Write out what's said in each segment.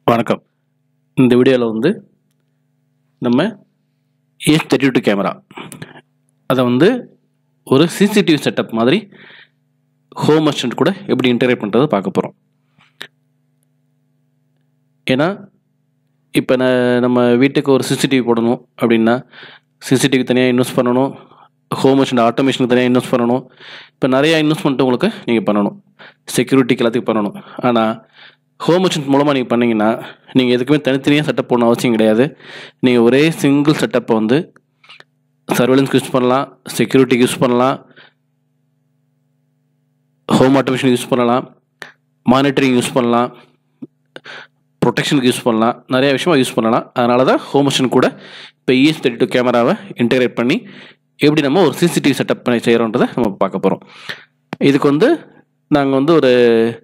வணக்கம் இந்த வீடியோவில் வந்து நம்ம ஏஸ் தேர்ட்டி டூ கேமரா அதை வந்து ஒரு சிசிடிவி செட்டப் மாதிரி ஹோம் அசிஸ்டன்ட் கூட எப்படி இன்டர்நெட் பண்ணுறதை பார்க்க போகிறோம் ஏன்னா இப்போ நான் நம்ம வீட்டுக்கு ஒரு சிசிடிவி போடணும் அப்படின்னா சிசிடிவி தனியாக இன்வெஸ்ட் பண்ணணும் ஹோம் அசிஸ்டன்ட் ஆட்டோமேஷனுக்கு தனியாக இன்வெஸ்ட் பண்ணணும் இப்போ நிறையா இன்வெஸ்ட்மெண்ட் உங்களுக்கு நீங்கள் பண்ணணும் செக்யூரிட்டிக்கு எல்லாத்துக்கும் பண்ணணும் ஆனால் ஹோம் அசிஸ்டன்ட் மூலமாக நீங்கள் பண்ணீங்கன்னா நீங்கள் எதுக்குமே தனித்தனியாக செட்டப் பண்ண அவசியம் கிடையாது நீங்கள் ஒரே சிங்கிள் செட்டப்பை வந்து சர்வேலன்ஸ்க்கு யூஸ் பண்ணலாம் செக்யூரிட்டிக்கு யூஸ் பண்ணலாம் ஹோம் ஆட்டோமேஷன் யூஸ் பண்ணலாம் மானிட்டரிங் யூஸ் பண்ணலாம் ப்ரொடெக்ஷனுக்கு யூஸ் பண்ணலாம் நிறைய விஷயமா யூஸ் பண்ணலாம் அதனால தான் ஹோம் மிஷன் கூட இப்போ இஎஸ் தேர்ட்டி டூ கேமராவை இன்டகிரேட் பண்ணி எப்படி நம்ம ஒரு சிசிடிவி செட்டப் பண்ணி செய்கிறோன்றதை நம்ம பார்க்க போகிறோம் இதுக்கு வந்து நாங்கள் வந்து ஒரு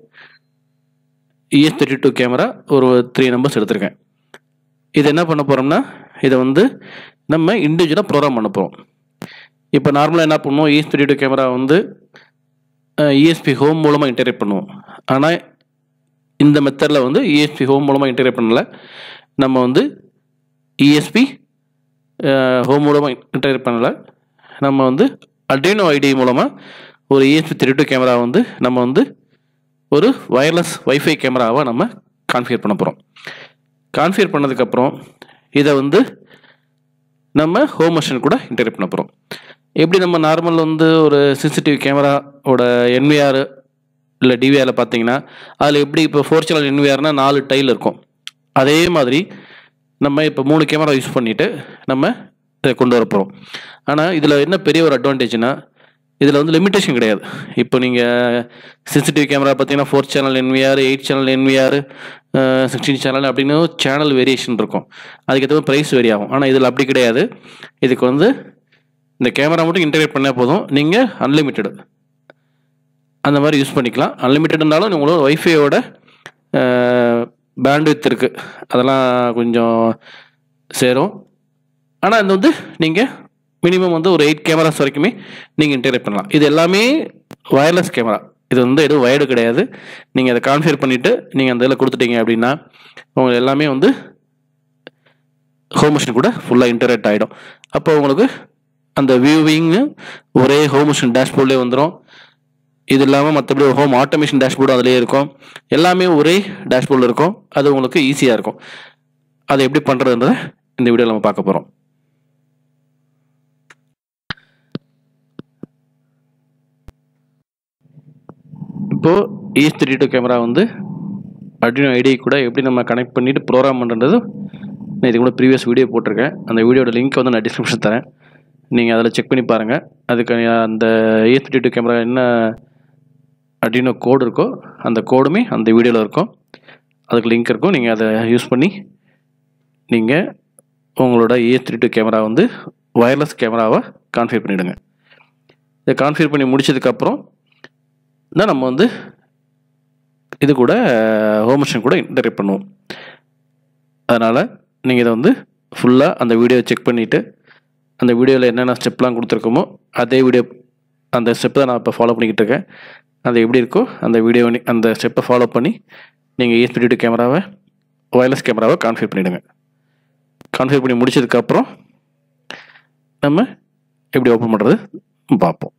இஎஸ் தேர்ட்டி டூ கேமரா ஒரு த்ரீ நம்பர்ஸ் எடுத்திருக்கேன் இது என்ன பண்ண போகிறோம்னா இதை வந்து நம்ம இண்டிவிஜுவலாக ப்ரோக்ராம் பண்ண போகிறோம் இப்போ நார்மலாக என்ன பண்ணுவோம் இஎஸ் தேர்ட்டி டூ கேமரா வந்து இஎஸ்பி ஹோம் மூலமாக இன்டகிரேட் பண்ணுவோம் ஆனால் இந்த மெத்தடில் வந்து இஎஸ்பி ஹோம் மூலமாக இன்டகிரேட் பண்ணல நம்ம வந்து இஎஸ்பி ஹோம் மூலமாக இன்டகிரேட் பண்ணலை நம்ம வந்து அட்ரினோ ஐடி மூலமாக ஒரு இஎஸ்பி த்ரீ டூ கேமரா வந்து நம்ம வந்து ஒரு வயர்லெஸ் வைஃபை கேமராவை நம்ம கான்ஃபிகர் பண்ண போகிறோம் கான்ஃபிகர் பண்ணதுக்கப்புறம் இதை வந்து நம்ம ஹோம் மிஷன் கூட இன்டகிரேட் பண்ண போகிறோம் எப்படி நம்ம நார்மல் வந்து ஒரு சிசிடிவி கேமராவோட என்விஆர் இல்லை டிவிஆரில் பார்த்தீங்கன்னா அதில் எப்படி இப்போ ஃபோர் சேனல் என்விஆர்னா நாலு டைல் இருக்கும் அதே மாதிரி நம்ம இப்போ மூணு கேமரா யூஸ் பண்ணிவிட்டு நம்ம இதை கொண்டு வர போகிறோம் ஆனால் இதில் என்ன பெரிய ஒரு அட்வான்டேஜ்னா இதில் வந்து லிமிட்டேஷன் கிடையாது இப்போ நீங்கள் சிசிடிவி கேமரா பார்த்தீங்கன்னா four channel NVR eight channel NVR sixteen channel அப்படின்னு சேனல் வேரியேஷன் இருக்கும் அதுக்கேற்ற ப்ரைஸ் வேரி ஆகும் ஆனால் இதில் அப்படி கிடையாது இதுக்கு வந்து இந்த கேமரா மட்டும் இன்டகிரேட் பண்ணால் போதும் நீங்கள் அன்லிமிட்டெடு அந்த மாதிரி யூஸ் பண்ணிக்கலாம் அன்லிமிட்டட்னாலும் உங்களோட ஒய்ஃபையோட பேண்ட்வித் இருக்குது அதெல்லாம் கொஞ்சம் சேரும் ஆனால் அது வந்து நீங்கள் மினிமம் வந்து ஒரு எயிட் கேமராஸ் வரைக்குமே நீங்கள் இன்டகிரேட் பண்ணலாம் இது எல்லாமே வயர்லெஸ் கேமரா இது வந்து எதுவும் வயர்டு கிடையாது நீங்கள் அதை கான்ஃபிகர் பண்ணிவிட்டு நீங்கள் அந்த இதில் கொடுத்துட்டீங்க அப்படின்னா உங்களுக்கு எல்லாமே வந்து ஹோம் மிஷின் கூட ஃபுல்லாக இன்டகிரேட் ஆகிடும் அப்போ உங்களுக்கு அந்த வியூவிங்கு ஒரே ஹோம் மிஷின் டேஷ்போர்ட்லேயே வந்துடும் இது இல்லாமல் மற்றபடி ஹோம் ஆட்டோமேஷன் டேஷ்போர்டும் அதிலே இருக்கும் எல்லாமே ஒரே டேஷ்போர்டில் இருக்கும் அது உங்களுக்கு ஈஸியாக இருக்கும் அதை எப்படி பண்ணுறதுன்றதை இந்த வீடியோவில் நம்ம பார்க்க போகிறோம் இப்போது இஎஸ் த்ரீ டூ கேமரா வந்து அட்ரினோ ஐடி கூட எப்படி நம்ம கனெக்ட் பண்ணிவிட்டு ப்ரோக்ராம் பண்ணுறது நான் இது கூட ப்ரீவியஸ் வீடியோ போட்டிருக்கேன் அந்த வீடியோட லிங்க் வந்து நான் டிஸ்கிரிப்ஷன் தரேன் நீங்கள் அதில் செக் பண்ணி பாருங்கள் அதுக்கு அந்த இஎஸ் த்ரீ டூ கேமரா என்ன அட்ரினோ கோடு இருக்கோ அந்த கோடுமே அந்த வீடியோவில் இருக்கும் அதுக்கு லிங்க் இருக்கும் நீங்கள் அதை யூஸ் பண்ணி நீங்கள் உங்களோட ஏ த்ரீ டூ கேமரா வந்து வயர்லெஸ் கேமராவை கான்ஃபிகர் பண்ணிவிடுங்க இதை கான்ஃபிகர் பண்ணி முடிச்சதுக்கப்புறம் தான் நம்ம வந்து இது கூட ஹோம் மிஷன் கூட இன்டர்நெட் பண்ணுவோம் அதனால் நீங்கள் இதை வந்து ஃபுல்லாக அந்த வீடியோ செக் பண்ணிவிட்டு அந்த வீடியோவில் என்னென்ன ஸ்டெப்லாம் கொடுத்துருக்கோமோ அதே வீடியோ அந்த ஸ்டெப் தான் நான் இப்போ ஃபாலோ பண்ணிக்கிட்டு இருக்கேன் அது எப்படி இருக்கோ அந்த வீடியோ அந்த ஸ்டெப்பை ஃபாலோ பண்ணி நீங்கள் ஏஸ்பிடி கேமராவை ஒயர்லெஸ் கேமராவை கான்ஃபிகர் பண்ணிவிடுங்க கான்ஃபிகர் பண்ணி முடிச்சதுக்கப்புறம் நம்ம எப்படி ஓப்பன் பண்ணுறது பார்ப்போம்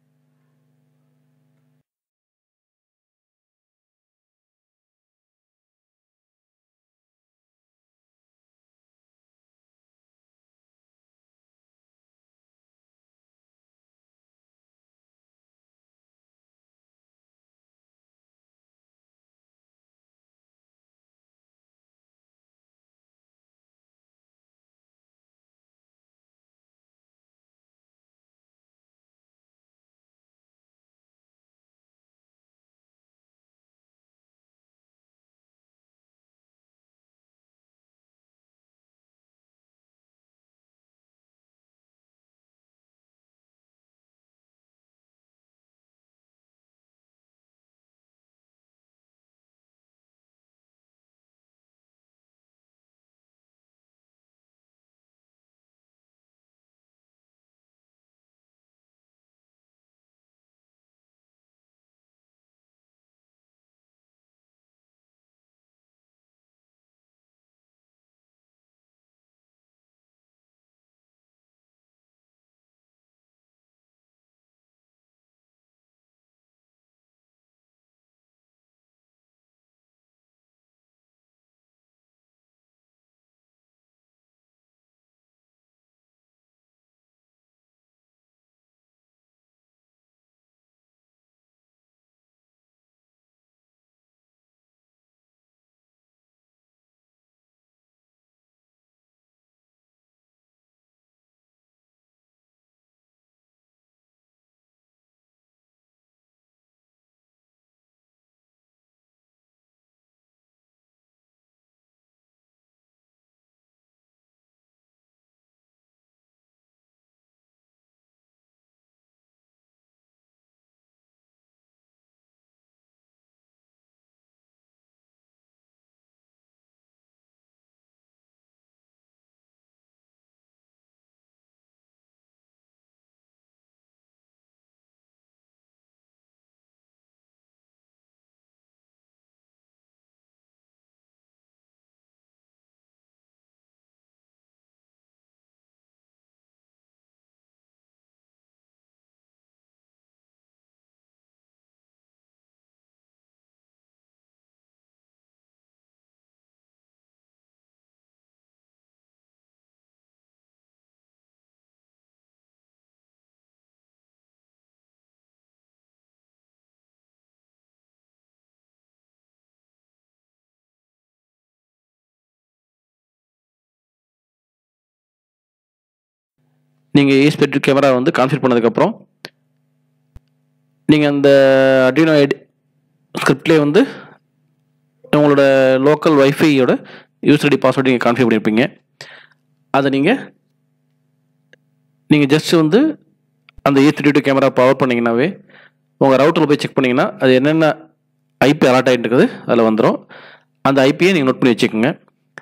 நீங்கள் ஏஸ்பெட் கேமரா வந்து கான்ஃபிகர் பண்ணதுக்கப்புறம் நீங்கள் அந்த அட்ரினோ எடி ஸ்கிரிப்ட்லேயே வந்து உங்களோட லோக்கல் வைஃபையோட யூசர் ஐடி பாஸ்வேர்டு நீங்கள் கான்ஃபிகர் பண்ணியிருப்பீங்க அதை நீங்கள் நீங்கள் ஜஸ்ட் வந்து அந்த A three two camera power பண்ணிங்கனாவே உங்கள் ரவுட்டரில் போய் செக் பண்ணிங்கன்னா அது என்னென்ன ஐபி அலாட் ஆகிட்டு இருக்குது அதில் வந்துடும் அந்த ஐபியை நீங்கள் நோட் பண்ணி வச்சுக்கோங்க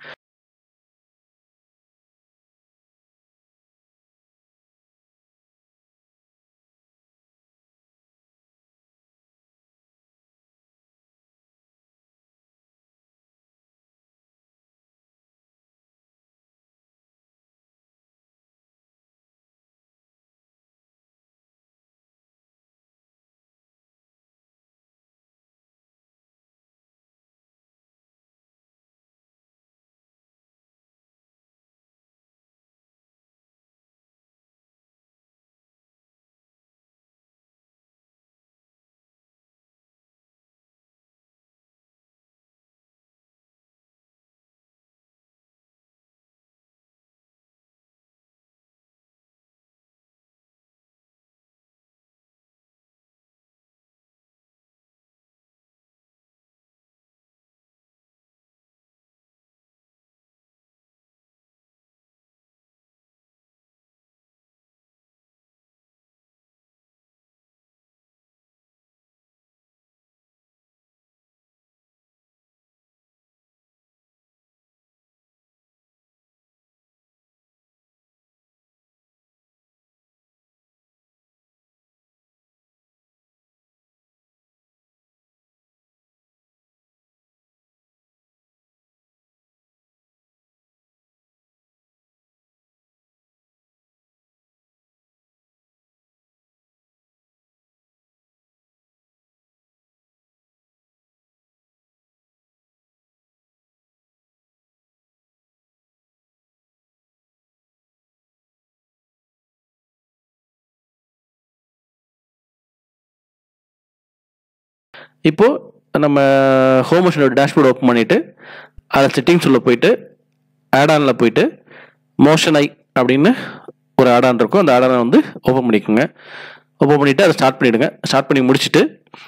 இப்போது நம்ம ஹோம் மிஷினோட டேஷ்போர்டு ஓப்பன் பண்ணிவிட்டு அதில் செட்டிங்ஸ் உள்ள போயிட்டு ஆடானில் போயிட்டு மோஷன் ஐ அப்படின்னு ஒரு ஆடான் இருக்கும் அந்த ஆடானை வந்து ஓப்பன் பண்ணிக்கோங்க ஓப்பன் பண்ணிவிட்டு அதை ஸ்டார்ட் பண்ணிவிடுங்க ஸ்டார்ட் பண்ணி முடிச்சுட்டு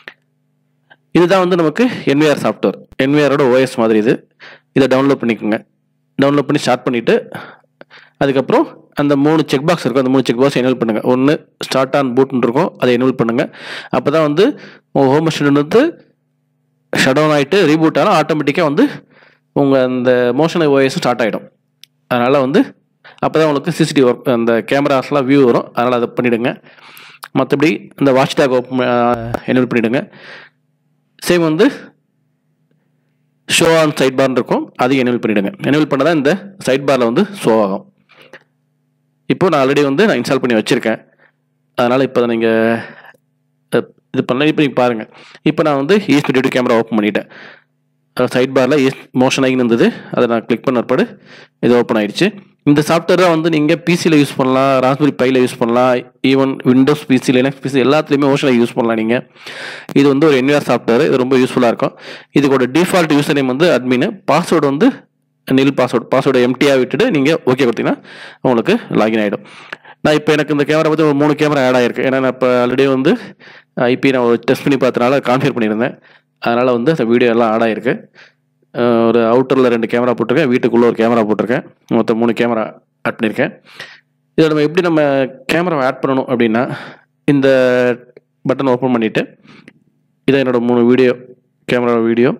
இதுதான் வந்து நமக்கு என்விஆர் சாஃப்ட்வேர் என்விஆரோட ஓஎஸ் மாதிரி இது இதை டவுன்லோட் பண்ணிக்கோங்க டவுன்லோட் பண்ணி ஸ்டார்ட் பண்ணிவிட்டு அதுக்கப்புறம் அந்த மூணு செக் பாக்ஸ் இருக்கும் அந்த மூணு செக் பாக்ஸ் எனேபிள் பண்ணுங்கள் ஒன்று ஸ்டார்ட் ஆன் பூட்னு இருக்கும் அதை எனேபிள் பண்ணுங்கள் அப்போ தான் வந்து உங்கள் ஹோம் மிஷின் வந்து ஷட் டவுன் ஆகிட்டு ரீபூட் ஆனால் ஆட்டோமேட்டிக்காக வந்து உங்கள் அந்த மோஷன் ஓஎஸ் ஸ்டார்ட் ஆகிடும் அதனால் வந்து அப்போ தான் உங்களுக்கு சிசிடிவி ஒர்க் அந்த கேமராஸ்லாம் வியூ வரும் அதனால் அதை பண்ணிவிடுங்க மற்றபடி இந்த வாட்ச் டேக் ஓப்பன் எனேபிள் பண்ணிவிடுங்க சேம் வந்து ஷோ ஆன் சைட் பார்னு இருக்கும் அதையும் எனேபிள் பண்ணிவிடுங்க எனேபிள் பண்ணால் தான் இந்த சைட் பாரில் வந்து ஷோ ஆகும் இப்போ நான் ஆல்ரெடி வந்து நான் இன்ஸ்டால் பண்ணி வச்சுருக்கேன் அதனால் இப்போ நீங்கள் இது பண்ணல இப்போ நீங்கள் பாருங்கள் இப்போ நான் வந்து ஈஸ்ட் டியூட்டி கேமரா ஓப்பன் பண்ணிட்டேன் சைட் பாரில் ஈஸ்ட் மோஷன் ஆகி இருந்தது அதை நான் கிளிக் பண்ண பிற்பாடு இது ஓப்பன் ஆயிடுச்சு இந்த சாஃப்ட்வேரை வந்து நீங்கள் பிசியில் யூஸ் பண்ணலாம் ராஸ்பெரி பையில் யூஸ் பண்ணலாம் even Windows PC Linux PC எல்லாத்துலேயுமே மோஷனை யூஸ் பண்ணலாம் நீங்கள் இது வந்து ஒரு என்விஆர் சாஃப்ட்வேர் இது ரொம்ப யூஸ்ஃபுல்லாக இருக்கும் இதுக்கோட டிஃபால்ட் யூசர் நேம் வந்து அட்மின் பாஸ்வேர்டு வந்து நில் பாஸ்வேர்டு பாஸ்வேர்டு எம்டியாக விட்டுட்டு நீங்கள் ஓகே கொடுத்தீங்கன்னா உங்களுக்கு லாகின் ஆகிடும் நான் இப்போ எனக்கு இந்த கேமரா பற்றி ஒரு மூணு கேமரா ஆட் ஆகிருக்கு ஏன்னா நான் இப்போ ஆல்ரெடி வந்து ஐபி நான் ஒரு டெஸ்ட் பண்ணி பார்த்தனால கான்ஃபிகர் பண்ணியிருந்தேன் அதனால் வந்து அந்த வீடியோ எல்லாம் ஆட் ஆகிருக்கு அஹ் ஒரு அவுட்டரில் ரெண்டு கேமரா போட்டிருக்கேன் வீட்டுக்குள்ளே ஒரு கேமரா போட்டிருக்கேன் மொத்தம் மூணு கேமரா ஆட் பண்ணியிருக்கேன் இதில் நம்ம எப்படி நம்ம கேமரா ஆட் பண்ணணும் அப்படின்னா இந்த பட்டன் ஓப்பன் பண்ணிவிட்டு இதை என்னோட மூணு வீடியோ கேமரா வீடியோ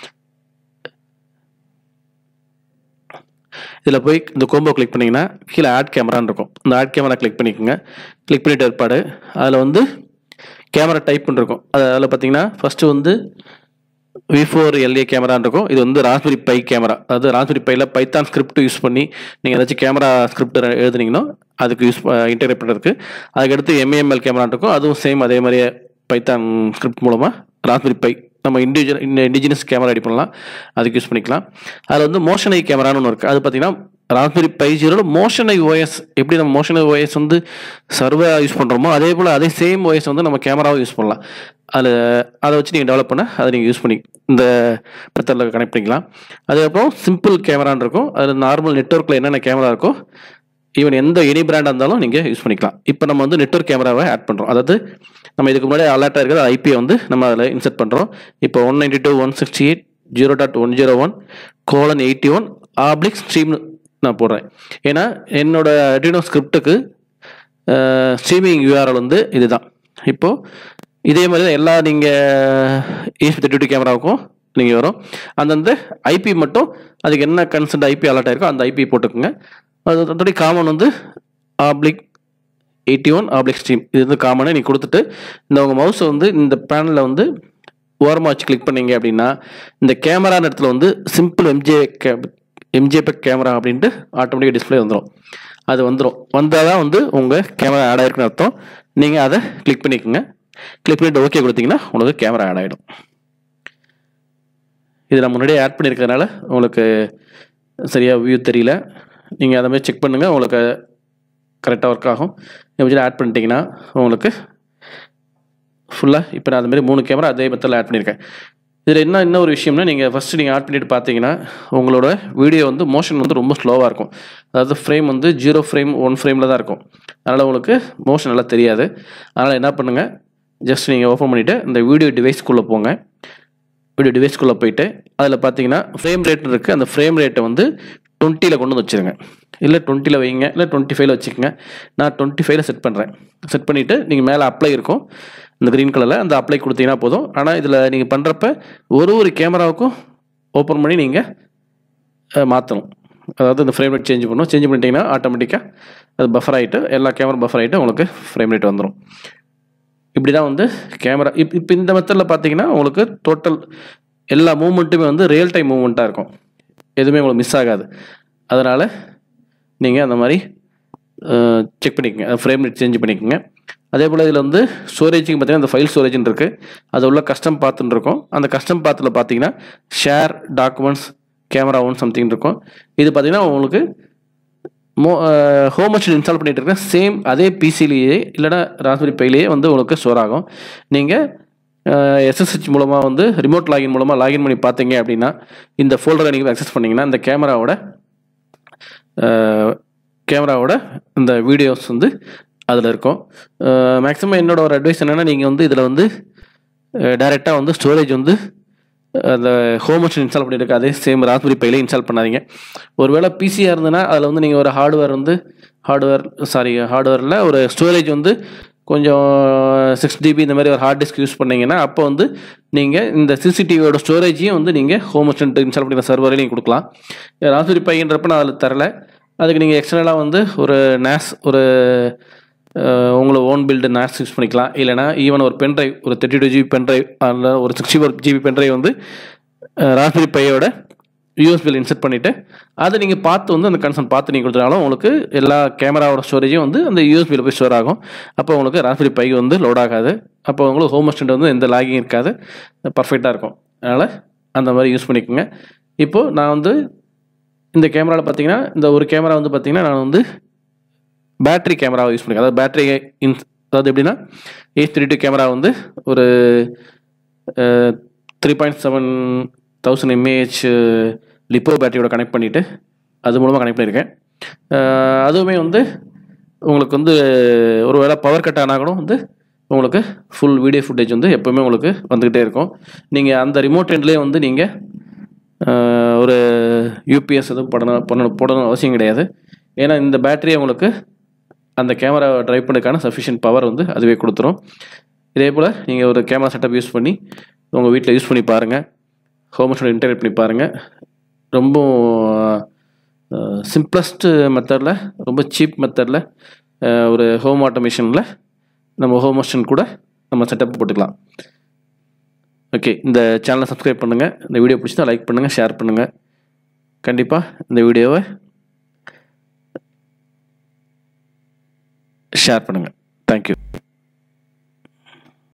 இதில் போய் இந்த கோம்போ கிளிக் பண்ணிங்கன்னா கீழே ஆட் கேமரான்னு இருக்கும் இந்த ஆட் கேமரா கிளிக் பண்ணிக்கோங்க கிளிக் பண்ணிட்டு ஏற்பாடு அதில் வந்து கேமரா டைப் இருக்கும் அது அதில் பார்த்தீங்கன்னா ஃபஸ்ட்டு வந்து வி ஃபோர் எல்ஏ கேமரான்னு இருக்கும் இது வந்து ராஸ்பெரி பை கேமரா அதாவது ராஸ்பெரி பையில் பைத்தான் ஸ்கிரிப்ட் யூஸ் பண்ணி நீங்கள் ஏதாச்சும் கேமரா ஸ்கிரிப்ட் எழுதுனீங்கன்னா அதுக்கு யூஸ் இன்டெகிரேட் பண்ணுறதுக்கு அதுக்கடுத்து எம்ஏஎம்எல் கேமரான்னு இருக்கும் அதுவும் சேம் அதே மாதிரியே பைத்தான் ஸ்கிரிப்ட் மூலமாக ராஸ்பெரி பை நம்ம இண்டிவிஜுவல் இண்டிஜினஸ் கேமரா ரெடி பண்ணலாம் அதுக்கு யூஸ் பண்ணிக்கலாம் அதில் வந்து மோஷன் ஐ கேமரான்னு ஒன்று இருக்குது அது பார்த்தீங்கன்னா ராஸ்பெரி பை ஜீரோட மோஷன் ஐ ஓஎஸ் எப்படி நம்ம மோஷன் ஐ ஓஎஸ் வந்து சர்வே யூஸ் பண்ணுறோமோ அதே போல் அதே சேம் ஓஎஸ் வந்து நம்ம கேமராவும் யூஸ் பண்ணலாம் அதில் அதை வச்சு நீங்கள் டெவலப் பண்ண அதை நீங்கள் யூஸ் பண்ணி இந்த மெத்தடில் கனெக்ட் பண்ணிக்கலாம் அதுக்கப்புறம் சிம்பிள் கேமரான்னு இருக்கும் அதில் நார்மல் நெட்ஒர்க்கில் என்னென்ன கேமரா இருக்கோ ஈவன் எந்த எனி பிராண்டாக இருந்தாலும் நீங்கள் யூஸ் பண்ணிக்கலாம் இப்போ நம்ம வந்து நெட்ஒர்க் கேமராவை ஆட் பண்ணுறோம் அதாவது நம்ம இதுக்கு முன்னாடி அலர்ட்டாக இருக்கிற ஐபியை வந்து நம்ம அதில் இன்செர்ட் பண்ணுறோம் இப்போ one ninety two one sixty eight zero dot one zero one colon eighty one oblique ஸ்ட்ரீம்னு நான் போடுறேன் ஏன்னா என்னோட அட்ரினோ ஸ்கிரிப்டுக்கு ஸ்ட்ரீமிங் யூஆர்எல் வந்து இதுதான் இப்போது இதே மாதிரி தான் எல்லா நீங்கள் ஏஎஸ்பி தேர்ட்டி டூ கேமராவுக்கும் நீங்கள் வரும் அந்தந்த ஐபி மட்டும் அதுக்கு என்ன கன்சென்ட் ஐபி அலர்ட் ஆயிருக்கோ அந்த ஐபி போட்டுக்கோங்க அது அதோடைய காமன் வந்து oblique eighty one oblique stream இது வந்து காமனாக நீங்கள் கொடுத்துட்டு இந்த உங்கள் மவுஸை வந்து இந்த பேனலில் வந்து ஓரமாக வச்சு கிளிக் பண்ணீங்க அப்படின்னா இந்த கேமரா இடத்துல வந்து simple MJ K MJPEG camera அப்படின்ட்டு ஆட்டோமேட்டிக் டிஸ்பிளே வந்துடும் அது வந்துடும் வந்தால் தான் வந்து உங்கள் கேமரா ஆட் ஆயிருக்குன்னு அர்த்தம் நீங்கள் அதை கிளிக் பண்ணிக்கோங்க கிளிக் பண்ணிட்டு ஓகே கொடுத்தீங்கன்னா உங்களுக்கு கேமரா ஆட் ஆகிடும் இது நான் முன்னாடியே ஆட் பண்ணியிருக்கிறதுனால உங்களுக்கு சரியாக வியூ தெரியல நீங்கள் அதை மாதிரி செக் பண்ணுங்கள் உங்களுக்கு கரெக்டாக ஒர்க் ஆகும் நீங்கள் ஆட் பண்ணிட்டீங்கன்னா உங்களுக்கு ஃபுல்லாக இப்போ நான் அதுமாரி மூணு கேமரா அதே மெத்தடில் ஆட் பண்ணியிருக்கேன் இதில் என்ன என்ன ஒரு விஷயம்னா நீங்கள் ஃபஸ்ட்டு நீங்கள் ஆட் பண்ணிட்டு பார்த்தீங்கன்னா உங்களோட வீடியோ வந்து மோஷன் வந்து ரொம்ப ஸ்லோவாக இருக்கும் அதாவது ஃப்ரேம் வந்து ஜீரோ ஃப்ரேம் ஒன் ஃப்ரேமில் தான் இருக்கும் அதனால் உங்களுக்கு மோஷன் நல்லா தெரியாது அதனால் என்ன பண்ணுங்கள் ஜஸ்ட் நீங்கள் ஓப்பன் பண்ணிவிட்டு இந்த வீடியோ டிவைஸ்க்குள்ளே போங்க வீடியோ டிவைஸ்க்குள்ளே போயிட்டு அதில் பார்த்தீங்கன்னா ஃப்ரேம் ரேட் இருக்குது அந்த ஃப்ரேம் ரேட்டை வந்து டுவெண்ட்டியில் கொண்டு வந்து வச்சுருங்க இல்லை டுவெண்ட்டியில் வைங்க இல்லை டுவெண்ட்டி ஃபைவ்ல வச்சுக்கோங்க நான் டுவெண்ட்டி ஃபைவ்ல செட் பண்ணுறேன் செட் பண்ணிவிட்டு நீங்கள் மேலே அப்ளை இருக்கும் இந்த க்ரீன் கலரில் அந்த அப்ளை கொடுத்தீங்கன்னா போதும் ஆனால் இதில் நீங்கள் பண்ணுறப்ப ஒரு ஒரு கேமராவுக்கும் ஓப்பன் பண்ணி நீங்கள் மாற்றணும் அதாவது இந்த ஃப்ரேம் ரேட் சேஞ்ச் பண்ணணும் சேஞ்ச் பண்ணிட்டீங்கன்னா ஆட்டோமேட்டிக்காக அது பஃபர் ஆகிட்டு எல்லா கேமரா பஃபர் ஆகிட்டு உங்களுக்கு ஃப்ரேம் ரேட் வந்துடும் இப்படி தான் வந்து கேமரா இப் இப்போ இந்த மெத்தடில் பார்த்தீங்கன்னா உங்களுக்கு டோட்டல் எல்லா மூமெண்ட்டுமே வந்து ரியல் டைம் மூமெண்ட்டாக இருக்கும் எதுவுமே உங்களுக்கு மிஸ் ஆகாது அதனால் நீங்கள் அந்த மாதிரி செக் பண்ணிக்கோங்க ஃப்ரேம் ரேட் சேஞ்ச் பண்ணிக்கோங்க அதே போல் இதில் வந்து ஸ்டோரேஜுக்கு பார்த்தீங்கன்னா இந்த ஃபைல் ஸ்டோரேஜ்னு இருக்குது அது உள்ள கஸ்டம் பாத்துன்னு இருக்கும் அந்த கஸ்டம் பாத்தில் பார்த்தீங்கன்னா share documents camera one something இருக்கும் இது பார்த்தீங்கன்னா உங்களுக்கு மோ ஹோம் மிஷின் இன்ஸ்டால் பண்ணிட்டு இருக்கேன் சேம் அதே பிசிலேயே இல்லைனா ராஸ்பெரி பைலேயே வந்து உங்களுக்கு ஸ்டோர் ஆகும் நீங்கள் எஸ்எஸ்ஹெச் மூலமாக வந்து ரிமோட் லாகின் மூலமாக லாகின் பண்ணி பார்த்தீங்க அப்படின்னா இந்த ஃபோல்டரை நீங்கள் அக்சஸ் பண்ணிங்கன்னா இந்த கேமராவோட கேமராவோட இந்த வீடியோஸ் வந்து அதில் இருக்கும் மேக்ஸிமம் என்னோட ஒரு அட்வைஸ் என்னென்னா நீங்கள் வந்து இதில் வந்து டைரெக்டாக வந்து ஸ்டோரேஜ் வந்து அந்த ஹோம் மிஷின் இன்ஸ்டால் பண்ணியிருக்க அதே சேம் ராஸ்பெரி பையிலே இன்ஸ்டால் பண்ணாதீங்க ஒருவேளை பிசியாக இருந்ததுன்னா அதில் வந்து நீங்கள் ஒரு ஹார்ட்வேர் வந்து ஹார்ட்வேர் சாரி ஹார்ட்வேரில் ஒரு ஸ்டோரேஜ் வந்து கொஞ்சம் சிக்ஸ் ஜிபி இந்த மாதிரி ஒரு ஹார்ட் டிஸ்க் யூஸ் பண்ணீங்கன்னா அப்போ வந்து நீங்கள் இந்த சிசிடிவியோட ஸ்டோரேஜையும் வந்து நீங்கள் ஹோம் மிஷின் இன்ஸ்டால் பண்ணிக்கிற சர்வரே நீங்கள் கொடுக்கலாம் ராஸ்பெரி பையன்றப்ப நான் அதில் தரல அதுக்கு நீங்கள் எக்ஸ்டர்னலாக வந்து ஒரு நேஸ் ஒரு உங்களை ஓன் பில்டு நேஸ் யூஸ் பண்ணிக்கலாம் இல்லைனா ஈவன் ஒரு பென்ட்ரைவ் ஒரு தேர்ட்டி டூ ஜிபி பென்ட்ரைவ் அதில் ஒரு சிக்ஸ்டி ஃபோர் ஜிபி பென்ட்ரைவ் வந்து ராஸ்பெரி பையோட யூஎஸ்பியில் இன்செர்ட் பண்ணிவிட்டு அதை நீங்கள் பார்த்து வந்து அந்த கன்சர்ன் பார்த்து நீங்கள் கொடுத்தாலும் உங்களுக்கு எல்லா கேமராவோட ஸ்டோரேஜும் வந்து அந்த யூஎஸ்பியில் போய் ஸ்டோர் ஆகும் அப்போ உங்களுக்கு ராஸ்பெரி பை வந்து லோட் ஆகாது அப்போ உங்களுக்கு ஹோம் அஸ்டண்ட் வந்து எந்த லாகிங் இருக்காது பர்ஃபெக்டாக இருக்கும் அதனால் அந்த மாதிரி யூஸ் பண்ணிக்கோங்க இப்போது நான் வந்து இந்த கேமராவில் பார்த்தீங்கன்னா இந்த ஒரு கேமரா வந்து பார்த்தீங்கன்னா நான் வந்து பேட்ரி கேமராவை யூஸ் பண்ணிக்கிறேன் அதாவது பேட்டரி இன் அதாவது எப்படின்னா ஏஸ் த்ரீ டூ கேமரா வந்து ஒரு three point seven thousand mAh LiPo பேட்டரியோட கனெக்ட் பண்ணிவிட்டு அது மூலமாக கனெக்ட் பண்ணியிருக்கேன் அதுவுமே வந்து உங்களுக்கு வந்து ஒரு வேளை பவர் கட் ஆனால் கூட வந்து உங்களுக்கு ஃபுல் வீடியோ ஃபுட்டேஜ் வந்து எப்போவுமே உங்களுக்கு வந்துக்கிட்டே இருக்கும் நீங்கள் அந்த ரிமோட் எண்ட்லேயே வந்து நீங்கள் ஒரு யூபிஎஸ் எதுவும் படணும் பண்ணணும் போடணும் அவசியம் கிடையாது ஏன்னா இந்த பேட்டரியை உங்களுக்கு அந்த கேமரா ட்ரைவ் பண்ணுறதுக்கான சஃபிஷியன்ட் பவர் வந்து அதுவே கொடுத்துரும் இதே போல் நீங்கள் ஒரு கேமரா செட்டப் யூஸ் பண்ணி உங்கள் வீட்டில் யூஸ் பண்ணி பாருங்கள் ஹோமஸோட இன்டர்நெட் பண்ணி பாருங்கள் ரொம்ப சிம்பிளஸ்ட்டு மெத்தடில் ரொம்ப சீப் மெத்தடில் ஒரு ஹோம் ஆட்டோமேஷனில் நம்ம ஹோம் மிஷன் கூட நம்ம செட்டப் போட்டுக்கலாம் ஓகே இந்த சேனலை சப்ஸ்கிரைப் பண்ணுங்கள் இந்த வீடியோ பிடிச்சா லைக் பண்ணுங்கள் ஷேர் பண்ணுங்கள் கண்டிப்பாக இந்த வீடியோவை ஷேர் பண்ணுங்கள் தேங்க்யூ